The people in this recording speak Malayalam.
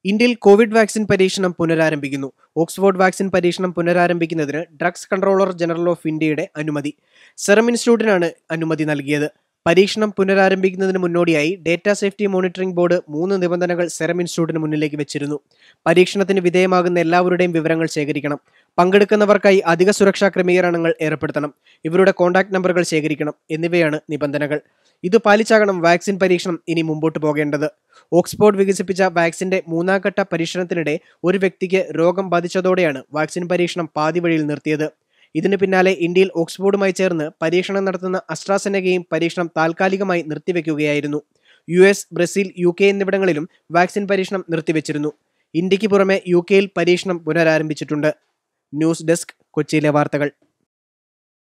ഇന്ത്യയിൽ കോവിഡ് വാക്സിൻ പരീക്ഷണം പുനരാരംഭിക്കുന്നു ഓക്സ്ഫോർഡ് വാക്സിൻ പരീക്ഷണം പുനരാരംഭിക്കുന്നതിന് ഡ്രഗ്സ് കൺട്രോളർ ജനറൽ ഓഫ് ഇന്ത്യയുടെ അനുമതി സെറം ഇൻസ്റ്റിറ്റ്യൂട്ടിനാണ് അനുമതി നൽകിയത് പരീക്ഷണം പുനരാരംഭിക്കുന്നതിന് മുന്നോടിയായി ഡേറ്റ സേഫ്റ്റി മോണിറ്ററിംഗ് ബോർഡ് മൂന്ന് നിബന്ധനകൾ സെറം ഇൻസ്റ്റിറ്റ്യൂട്ടിന് മുന്നിലേക്ക് വെച്ചിരുന്നു പരീക്ഷണത്തിന് വിധേയമാകുന്ന എല്ലാവരുടെയും വിവരങ്ങൾ ശേഖരിക്കണം പങ്കെടുക്കുന്നവർക്കായി അധിക സുരക്ഷാ ക്രമീകരണങ്ങൾ ഏർപ്പെടുത്തണം ഇവരുടെ കോൺടാക്ട് നമ്പറുകൾ ശേഖരിക്കണം എന്നിവയാണ് നിബന്ധനകൾ ഇത് പാലിച്ചാകണം വാക്സിൻ പരീക്ഷണം ഇനി മുമ്പോട്ട് പോകേണ്ടത് ഓക്സ്ഫോർഡ് വികസിപ്പിച്ച വാക്സിന്റെ മൂന്നാം ഘട്ട പരീക്ഷണത്തിനിടെ ഒരു വ്യക്തിക്ക് രോഗം ബാധിച്ചതോടെയാണ് വാക്സിൻ പരീക്ഷണം പാതി വഴിയിൽ നിർത്തിയത് ഇതിന് പിന്നാലെ ഇന്ത്യയിൽ ഓക്സ്ഫോർഡുമായി ചേർന്ന് പരീക്ഷണം നടത്തുന്ന അസ്ട്രാസെനകയും പരീക്ഷണം താൽക്കാലികമായി നിർത്തിവെക്കുകയായിരുന്നു U S Brazil U K എന്നിവിടങ്ങളിലും വാക്സിൻ പരീക്ഷണം നിർത്തിവെച്ചിരുന്നു ഇന്ത്യക്ക് പുറമെ യു കെയിൽ പരീക്ഷണം പുനരാരംഭിച്ചിട്ടുണ്ട് ന്യൂസ് ഡെസ്ക് കൊച്ചിയിലെ വാർത്തകൾ